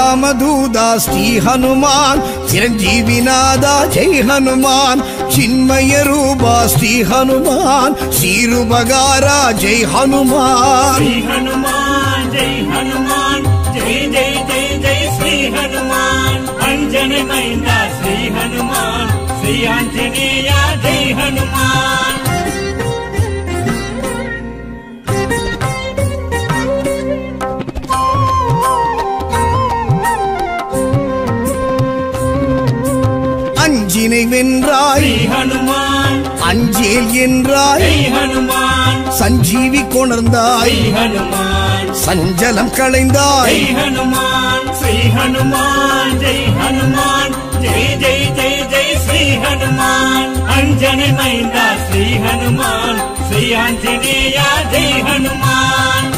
శ్రీరామదూత శ్రీ హనుమాన్ చిరంజీవినాథ జై హనుమాన్ చిన్మయ రూప శ్రీ హనుమాన్ శ్రీరుబగారా జై హనుమాన్ శ్రీ హనుమాన్ జై హనుమాన్ జై జై జై జై శ్రీ హనుమాన్ అంజనమైంద శ్రీ హనుమాన్ శ్రీ ఆంజనేయ జై హనుమాన్ அஞ்சினை வென்றாய் శ్రీ హనుమాన్ அஞ்சேல் என்றாய் జై హనుమాన్ சஞ்சீவி கொணர்ந்தாய் శ్రీ హనుమాన్ சஞ்சலம் களைந்தாய் జై హనుమాన్ శ్రీ హనుమాన్ జై హనుమాన్ జై జై జై జై శ్రీ హనుమాన్ అంజనమైంద శ్రీ హనుమాన్ శ్రీ ఆంజనేయ జై హనుమాన్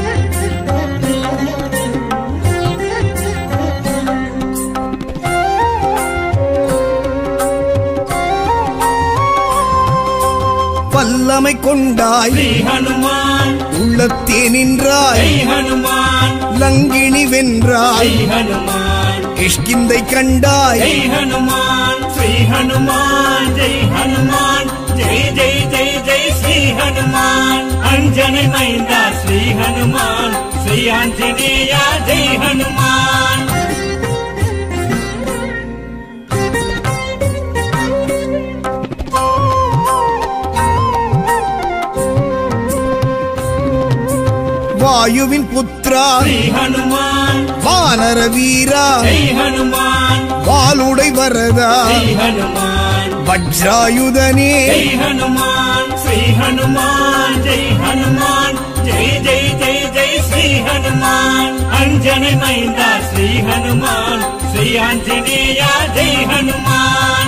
வல்லமை கொண்டாய் శ్రీ హనుమాన్ உள்ளத்தே நின்றாய் జై హనుమాన్ லங்கிணி வென்றாய் జై హనుమాన్ கிஷ்கிந்தை கண்டாய் జై హనుమాన్ శ్రీ హనుమాన్ జై హనుమాన్ జై జై జై జై శ్రీ హనుమాన్ అంజనమైంద శ్రీ హనుమాన్ శ్రీ ఆంజనేయ జై హనుమాన్ வாயுவின் புத்ரா శ్రీ హనుమాన్ வானர வீரா జై హనుమాన్ வாளுடை வரதா జై హనుమాన్ வஜ்ராயுதனே జై హనుమాన్ శ్రీ హనుమాన్ జై హనుమాన్ జై జై జై జై శ్రీ హనుమాన్ అంజనమైంద శ్రీ హనుమాన్ శ్రీ ఆంజనేయ జై హనుమాన్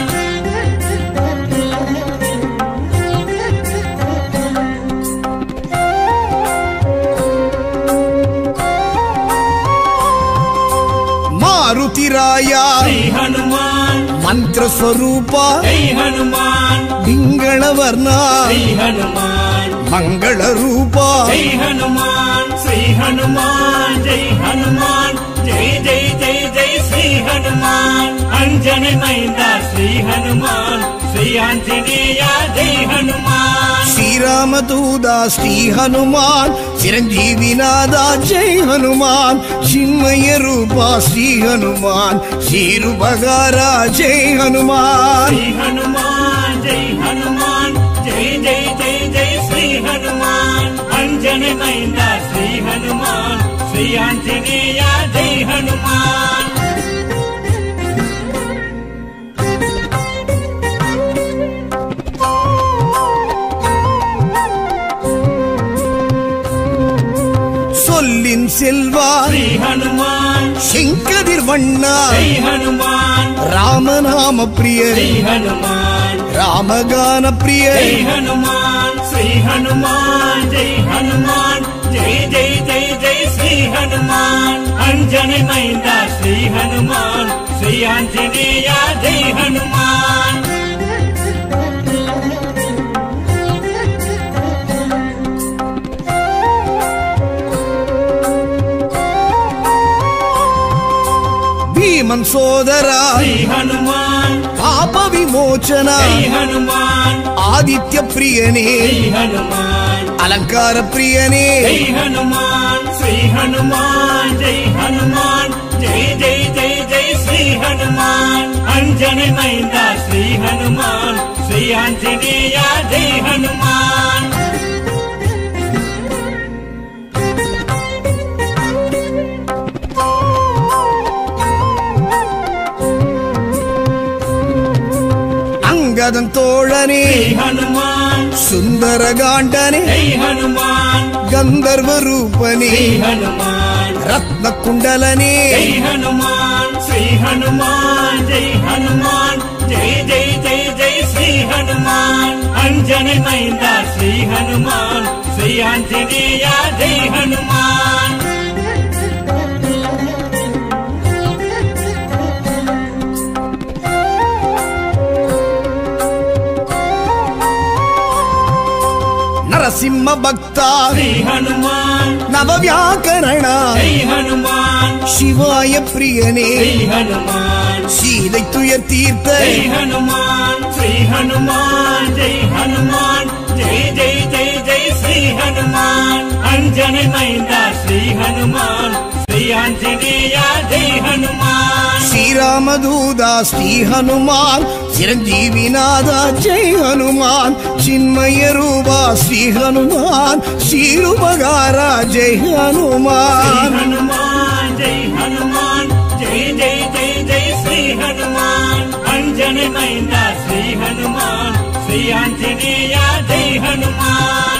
మారుతిరాయా శ్రీ హనుమాన్ మంత్ర స్వరూప జై హనుమాన్ పింగళవర్ణ శ్రీ హనుమాన్ మంగళ రూప జై హనుమాన్ శ్రీ హనుమాన్ జై హనుమాన్ జై జై జై జై శ్రీ హనుమాన్ అంజనమైంద శ్రీ హనుమాన్ శ్రీ ఆంజనేయ జై హనుమాన్ శ్రీరామదూత శ్రీ హనుమాన్ చిరంజీవినాథ జై హనుమాన్ చిన్మయ రూప శ్రీ హనుమాన్ శ్రీరుబగారా జై హనుమాన్ శ్రీ హనుమాన్ జై హనుమాన్ జై జై జై జై శ్రీ హనుమాన్ అంజనమైంద శ్రీ హనుమాన్ శ్రీ ఆంజనేయ జై హనుమాన్ சொல்லின் செல்வா శ్రీ హనుమాన్ செங்கதிர் வண்ணா జై హనుమాన్ ராமநாம பிரியர் శ్రీ హనుమాన్ ராமகான பிரியர் జై హనుమాన్ శ్రీ హనుమాన్ జై హనుమాన్ జై జై జై జై శ్రీ హనుమాన్ అంజనమైంద శ్రీ హనుమాన్ శ్రీ ఆంజనేయ జై హనుమాన్ భీమన్ సోదరా శ్రీ హనుమాన్ పాప విమోచన జై హనుమాన్ ఆదిత్య ప్రియనే జై హనుమాన్ అలంకార ప్రియనే జై హనుమాన్ శ్రీ హనుమాన్ జై హనుమాన్ జై జై జై జై శ్రీ హనుమాన్ అంజనమైంద శ్రీ హనుమాన్ శ్రీ ఆంజనేయ జై హనుమాన్ అంగదం తోழனே జై హనుమాన్ సుందరగాండనే జై హనుమాన్ గంధర్వ రూపనే జై హనుమాన్ రత్న కుండలనే జై హనుమాన్ శ్రీ హనుమాన్ జై హనుమాన్ జై జై జై జై శ్రీ హనుమాన్ అంజనమైంద శ్రీ హనుమాన్ శ్రీ ఆంజనేయ జై హనుమాన్ ನರಸಿಂಹ ಭಕ್ತ ಶ್ರೀ ಹನುಮಾನ್ ನವವ್ಯಾಕರಣ ಜೈ ಹನುಮಾನ್ ಶಿವಾಯ ಪ್ರಿಯನೇ ಶ್ರೀ ಹನುಮಾನ್ சீதை துயர் தீர்த்த ಜೈ ಹನುಮಾನ್ ಶ್ರೀ ಹನುಮಾನ್ ಜೈ ಹನುಮಾನ್ ಜೈ ಜೈ ಜೈ ಜೈ ಶ್ರೀ ಹನುಮಾನ್ ಅಂಜನೆ ಮೈಂದ ಶ್ರೀ ಹನುಮಾನ್ ಶ್ರೀ ಆಂಜನೇಯ ಜೈ ಹನುಮಾನ್ ஸ்ரீராமதூதா ஸ்ரீ ஹனுமான் சிரஞ்சீவிநாத ஜெய் ஹனுமான் சின்மய ரூபா ஸ்ரீ ஹனுமான் ஸ்ரீருபகாரா ஜெய் ಶ್ರೀ ஹனுமான் ಹನುಮಾನ್ ಜೈ ಹನುಮಾನ್ ಜೈ ಜೈ ಜೈ ಜೈ ಶ್ರೀ ಹನುಮಾನ್ ಅಂಜನೆ ಮೈಂದ ಶ್ರೀ ಹನುಮಾನ್ ಶ್ರೀ ಆಂಜನೇಯ ಜೈ ಹನುಮಾನ್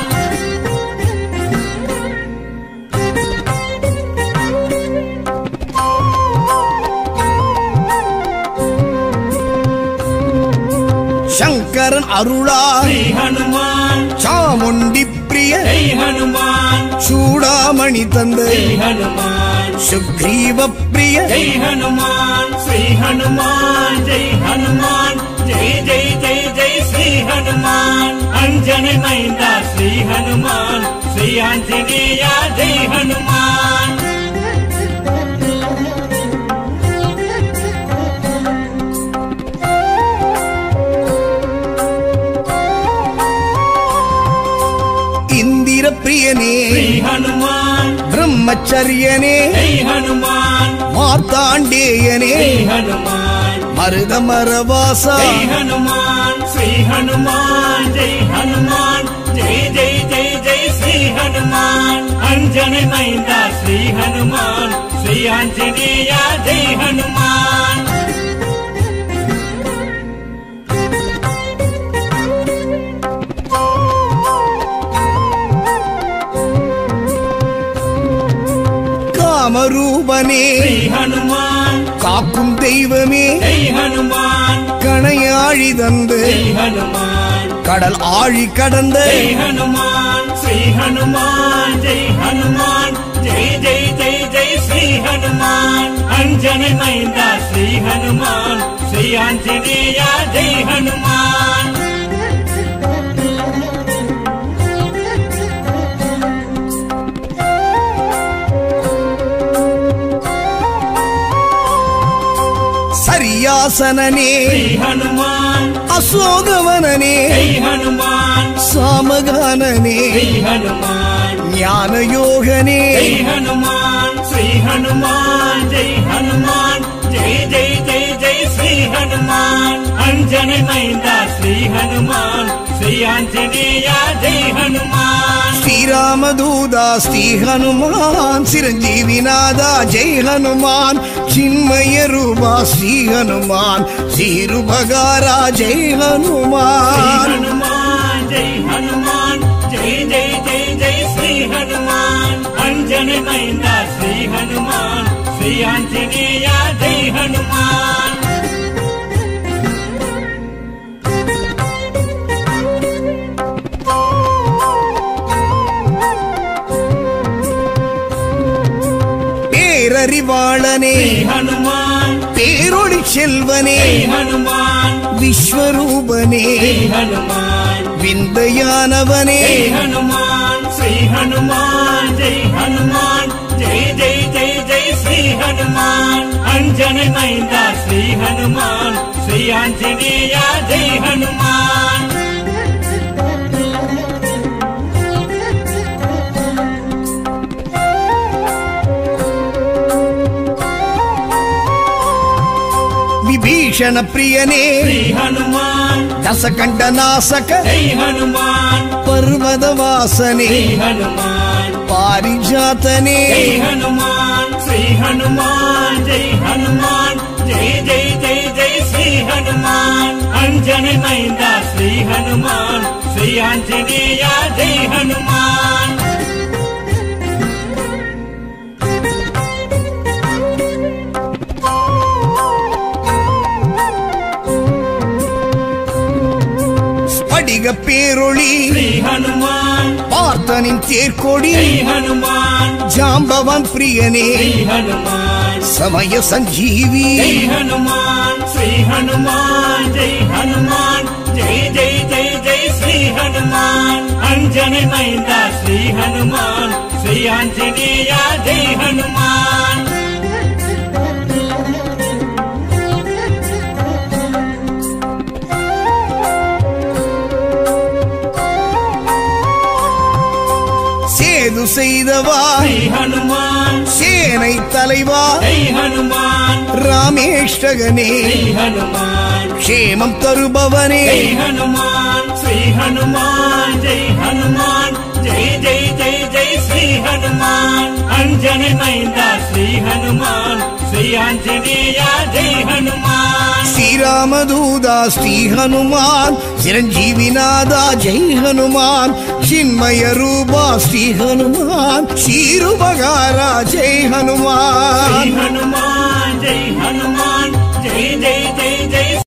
சங்கரன் அருளா ಶ್ರೀ ಹನುಮಾನ್ சாமுண்டி பிரிய ಜೈ ಹನುಮಾನ್ சூடாமணி தந்த ಜೈ ಹನುಮಾನ್ சுக்ரீவ பிரிய ಜೈ ಹನುಮಾನ್ ಶ್ರೀ ಹನುಮಾನ್ ಜೈ ಹನುಮಾನ್ ಜೈ ಜೈ ಜೈ ಜೈ ಶ್ರೀ ಹನುಮಾನ್ ಅಂಜನೆ ಮೈಂದ ಶ್ರೀ ಹನುಮಾನ್ ಶ್ರೀ ಆಂಜನೇಯ ಜೈ ಹನುಮಾನ್ இந்திர பிரியனே ಶ್ರೀ ಹನುಮಾನ್ பிரம்மச்சரியனே ಜೈ ಹನುಮಾನ್ மார்த்தாண்டேயனே ಜೈ ಹನುಮಾನ್ மருத மரவாசா ಜೈ ಹನುಮಾನ್ ಶ್ರೀ ಹನುಮಾನ್ ಜೈ ಹನುಮಾನ್ ಜೈ ಜೈ ಜೈ ಜೈ ಶ್ರೀ ಹನುಮಾನ್ ಅಂಜನೆ ಮೈಂದ ಶ್ರೀ ಹನುಮಾನ್ ಶ್ರೀ ಆಂಜನೇಯ ಜೈ ಹನುಮಾನ್ காமரூபனே ಶ್ರೀ ಹನುಮಾನ್ காக்கும் தெய்வமே ಜೈ ಹನುಮಾನ್ கணையாழி தந்து ಜೈ ಹನುಮಾನ್ கடல் ஆழி கடந்த ಜೈ ಹನುಮಾನ್ ಶ್ರೀ ಹನುಮಾನ್ ಜೈ ಹನುಮಾನ್ ಜೈ ಜೈ ಜೈ ಜೈ ಶ್ರೀ ಹನುಮಾನ್ ಅಂಜನೆ ಮೈಂದ ಶ್ರೀ ಹನುಮಾನ್ ಶ್ರೀ ಆಂಜನೇಯ ಜೈ ಹನುಮಾನ್ சரியாசனனே ಶ್ರೀ ಹನುಮಾನ್ அசோகவனனே ಜೈ ಹನುಮಾನ್ சாமகானனே ಜೈ ಹನುಮಾನ್ ஞான யோகனே ಜೈ ಹನುಮಾನ್ ಶ್ರೀ ಹನುಮಾನ್ ಜೈ ಹನುಮಾನ್ ಜೈ ಜೈ ಜೈ ಜೈ ಶ್ರೀ ಹನುಮಾನ್ ಅಂಜನೆ ಮೈಂದ ಶ್ರೀ ಹನುಮಾನ್ ಶ್ರೀ ಆಂಜನೇಯ ಜೈ ಹನುಮಾನ್ ஸ்ரீராமதூதா ஸ்ரீ ஹனுமான் சிரஞ்சீவிநாதா ஜெய் ஹனுமான் சின்மய ரூபா ஸ்ரீ ஹனுமான் ஸ்ரீருபகாரா ஜெய் ಶ್ರೀ ஹனுமான் ಹನುಮಾನ್ ಜೈ ಹನುಮಾನ್ ಜೈ ಜೈ ಜೈ ಜೈ ಶ್ರೀ ಹನುಮಾನ್ ಅಂಜನೆ ಮೈಂದ ಶ್ರೀ ಹನುಮಾನ್ ಶ್ರೀ ಆಂಜನೇಯ ಜೈ ಹನುಮಾನ್ பேரறிவாளனே ಶ್ರೀ ಹನುಮಾನ್ பேரொளி செல்வனே ಜೈ ಹನುಮಾನ್ விஸ்வரூபனே ಶ್ರೀ ಹನುಮಾನ್ விந்தையானவனே ಜೈ ಹನುಮಾನ್ ಶ್ರೀ ಹನುಮಾನ್ ಜೈ ಹನುಮಾನ್ ಜೈ ಜೈ ಜೈ ಜೈ ಶ್ರೀ ಹನುಮಾನ್ ಅಂಜನೆ ಮೈಂದ ಶ್ರೀ ಹನುಮಾನ್ ಶ್ರೀ ಆಂಜನೇಯ ಜೈ ಹನುಮಾನ್ விபீஷண பிரியனே ಶ್ರೀ ಹನುಮಾನ್ தசகண்ட நாசக ಜೈ ಹನುಮಾನ್ பர்வத வாசனே ಜೈ ಹನುಮಾನ್ பாரிஜாத்தனே ಜೈ ಹನುಮಾನ್ ಶ್ರೀ ಹನುಮಾನ್ ಜೈ ಹನುಮಾನ್ ಜೈ ಜೈ ಜೈ ಜೈ ಶ್ರೀ ಹನುಮಾನ್ ಅಂಜನೆ ಮೈಂದ ಶ್ರೀ ಹನುಮಾನ್ ಶ್ರೀ ಆಂಜನೇಯ ಜೈ ಹನುಮಾನ್ ஸ்படிக பேரொளி ಶ್ರೀ ಹನುಮಾನ್ பார்த்தனின் தேர்கொடி ಜೈ ಹನುಮಾನ್ ஜாம்பவான் பிரியனே ಶ್ರೀ ಹನುಮಾನ್ சமய சஞ்சீவி ಜೈ ಹನುಮಾನ್ ಶ್ರೀ ಹನುಮಾನ್ ಜೈ ಹನುಮಾನ್ ಜೈ ಜೈ ಜೈ ಜೈ ಶ್ರೀ ಹನುಮಾನ್ ಅಂಜನೆ అంజని మైంద శ్రీ హనుమాన్ శ్రీ ఆంజనేయ జై హనుమాన్ சேது செய்தவா శ్రీ హనుమాన్ சேனை தலைவா జై హనుమాన్ ராமேஷ்டகனே శ్రీ హనుమాన్ க்ஷேமம் தருபவனே జై హనుమాన్ శ్రీ హనుమాన్ జై హనుమాన్ జై జై జై జై శ్రీ హనుమాన్ అంజని మైంద శ్రీ హనుమాన్ శ్రీ ఆంజనేయ జై హనుమాన్ ஸ்ரீராமதூதா ஸ்ரீ ஹனுமான் சிரஞ்சீவிநாதா ஜெய் ஹனுமான் சின்மய ரூபா ஸ்ரீ ஹனுமான் ஸ்ரீருபகாரா ஜெய் జై ஹனுமான் హనుమాన్ జై హనుమాన్ జై జై జై జై